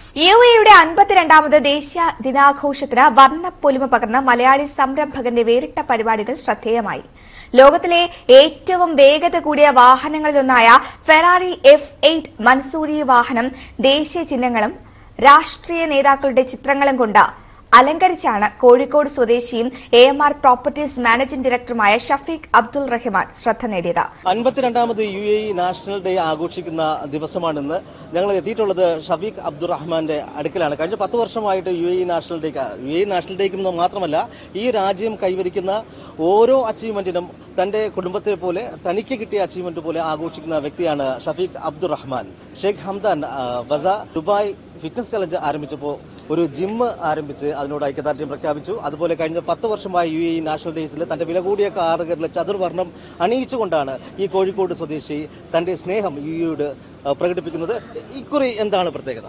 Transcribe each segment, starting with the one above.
U എയുടെ അൻപത്തിരണ്ടാമത് ദേശീയ ദിനാഘോഷത്തിന് വർണ്ണപ്പൊലിമ പകർന്ന മലയാളി സംരംഭകന്റെ വേറിട്ട പരിപാടികൾ ശ്രദ്ധേയമായി ലോകത്തിലെ ഏറ്റവും വേഗത കൂടിയ വാഹനങ്ങളിലൊന്നായ ഫെറാറി എഫ് എയ്റ്റ് മൻസൂരി വാഹനം ദേശീയ ചിഹ്നങ്ങളും രാഷ്ട്രീയ നേതാക്കളുടെ ചിത്രങ്ങളും കൊണ്ട് അലങ്കരിച്ചാണ് കോഴിക്കോട് സ്വദേശിയും A M R properties managing ഡയറക്ടറുമായ ഷഫീഖ് അബ്ദുൾ റഹ്മാൻ ശ്രദ്ധ നേടിയത് അൻപത്തിരണ്ടാമത് U A E national day ആഘോഷിക്കുന്ന ദിവസമാണിന്ന് ഞങ്ങൾ എത്തിയിട്ടുള്ളത് ഷഫീഖ് അബ്ദുറഹ്മാന്റെ അടുക്കലാണ് കഴിഞ്ഞ പത്ത് വർഷമായിട്ട് യു എ ഇ നാഷണൽ ഡേക്ക് യു എ ഇ നാഷണൽ ഡേക്ക് മാത്രമല്ല ഈ രാജ്യം കൈവരിക്കുന്ന ഓരോ അച്ചീവ്മെന്റിനും തന്റെ കുടുംബത്തെ പോലെ തനിക്ക് കിട്ടിയ അച്ചീവ്മെന്റ് പോലെ ആഘോഷിക്കുന്ന വ്യക്തിയാണ് ഷഫീഖ് അബ്ദുറഹ്മാൻ ഷെയ്ഖ് ഹംദാൻ ആ, വസ ദുബായ് ഫിറ്റ്നസ് ചലഞ്ച് ആരംഭിച്ചപ്പോൾ ഒരു ജിം ആരംഭിച്ച് അതിനോട് ഐക്യദാർഢ്യം പ്രഖ്യാപിച്ചു അതുപോലെ കഴിഞ്ഞ പത്ത് വർഷമായി യു എ ഇ നാഷണൽ ഡേയ്സിൽ തന്റെ വില കൂടിയ കാറുകളിലെ ചതുർവർണ്ണം അണിയിച്ചുകൊണ്ടാണ് ഈ കോഴിക്കോട് സ്വദേശി തന്റെ സ്നേഹം യു എയോട് പ്രകടിപ്പിക്കുന്നത് ഇക്കുറി എന്താണ് പ്രത്യേകത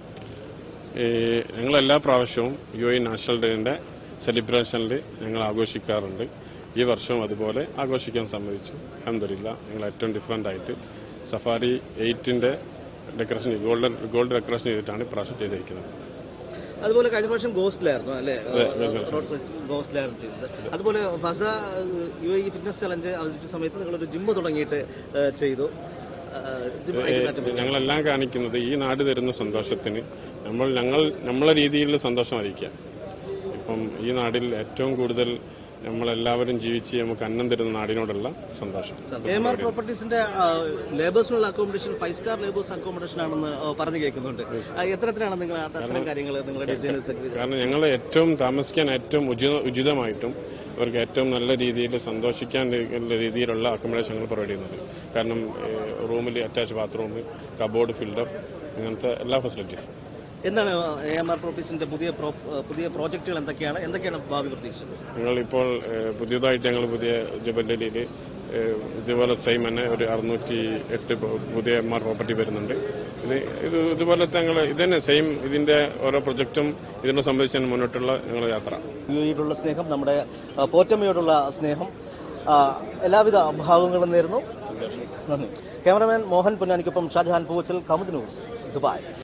ഈ ഞങ്ങൾ എല്ലാ പ്രാവശ്യവും യു എ നാഷണൽ ഡേയുടെ സെലിബ്രേഷനിൽ ഞങ്ങൾ ആഘോഷിക്കാറുണ്ട് ഈ വർഷവും അതുപോലെ ആഘോഷിക്കാൻ സമ്മതിച്ചു അഹമ്മദില്ല ഞങ്ങൾ ഏറ്റവും ഡിഫറൻ്റ് ആയിട്ട് സഫാരി എയ്റ്റിന്റെ ഡെക്കറേഷൻ ഗോൾഡൻ ഗോൾഡ് ഡെക്കറേഷൻ ചെയ്തിട്ടാണ് ഇപ്രാവശ്യം ചെയ്തിരിക്കുന്നത് അതുപോലെ കഴിഞ്ഞ പ്രാവശ്യം ഗോസ്റ്റിലായിരുന്നു അല്ലേ അതെ, ഗോസ്റ്റിലായിരുന്നു. ഷോർട്ട് സൈസ് ഗോസ്റ്റിലായിരുന്നു ചെയ്തത് അതുപോലെ ഫസ U A E fitness challenge അവതരിച്ച സമയത്ത് നിങ്ങളൊരു ജിം തുടങ്ങിയിട്ട് ഏ, ചെയ്തു ആ, ജിം ഐക്യദാർഢ്യം ഏ, ഞങ്ങളെല്ലാം കാണിക്കുന്നത് ഈ നാട് തരുന്ന സന്തോഷത്തിന് നമ്മൾ ഞങ്ങൾ നമ്മളെ രീതിയിൽ സന്തോഷം അറിയിക്കുക ഇപ്പം ഈ നാടിൽ ഏറ്റവും കൂടുതൽ നമ്മളെല്ലാവരും ജീവിച്ച് നമുക്ക് അന്നം തരുന്ന നാടിനോടുള്ള സന്തോഷം എം ആർ പ്രോപ്പർട്ടീസിന്റെ ലേബേഴ്സിനുള്ള accommodation five star labours accommodation ആണെന്ന് ആ, പറഞ്ഞു കേൾക്കുന്നുണ്ട് ആ, എത്രത്തിനാണ് നിങ്ങൾ അത്തരം കാര്യങ്ങൾ നിങ്ങളുടെ ഡിസൈനേഴ്സ് കാരണം ഞങ്ങൾ ഏറ്റവും താമസിക്കാൻ ഏറ്റവും ഉചിത ഉചിതമായിട്ടും അവർക്ക് ഏറ്റവും നല്ല രീതിയിൽ സന്തോഷിക്കാൻ ഉള്ള രീതിയിലുള്ള അക്കോമഡേഷനുകൾ പ്രൊവൈഡ് ചെയ്യുന്നത് കാരണം റൂമിൽ അറ്റാച്ച് ബാത്റൂം കബോർഡ് ഫിൽഡർ അങ്ങനത്തെ എല്ലാ ഫെസിലിറ്റീസും എന്താണ് എം ആർ പ്രോപ്പർട്ടീസിന്റെ പുതിയ pro- ആ, പുതിയ പ്രോജക്റ്റുകൾ എന്തൊക്കെയാണ് എന്തൊക്കെയാണ് ഭാവി പ്രതീക്ഷിച്ചത് ഞങ്ങളിപ്പോൾ ഏഹ്, പുതിയതായിട്ട് ഞങ്ങൾ പുതിയ ജബല്ലലിയിൽ ഇതുപോലെ സെയിം തന്നെ ഒരു അറുന്നൂറ്റി എട്ട് പ- പുതിയ എം ആർ പ്രോപ്പർട്ടി വരുന്നുണ്ട് ഇത് ഇത് ഇതുപോലത്തെ ഞങ്ങൾ ഇത് തന്നെ സെയിം ഇതിന്റെ ഓരോ പ്രൊജക്റ്റും ഇതിനെ സംബന്ധിച്ചാണ് മുന്നോട്ടുള്ള ഞങ്ങളുടെ യാത്ര യു എയിലുള്ള സ്നേഹം നമ്മുടെ ആ, പോറ്റമ്മയോടുള്ള സ്നേഹം ആ, എല്ലാവിധ ഭാവങ്ങളും നേരുന്നു നന്ദി ക്യാമറമാൻ മോഹൻ പൊന്നാനിക്കൊപ്പം ഷാജഹാൻ പൂവച്ചൽ കമുദ് ന്യൂസ് ദുബായ്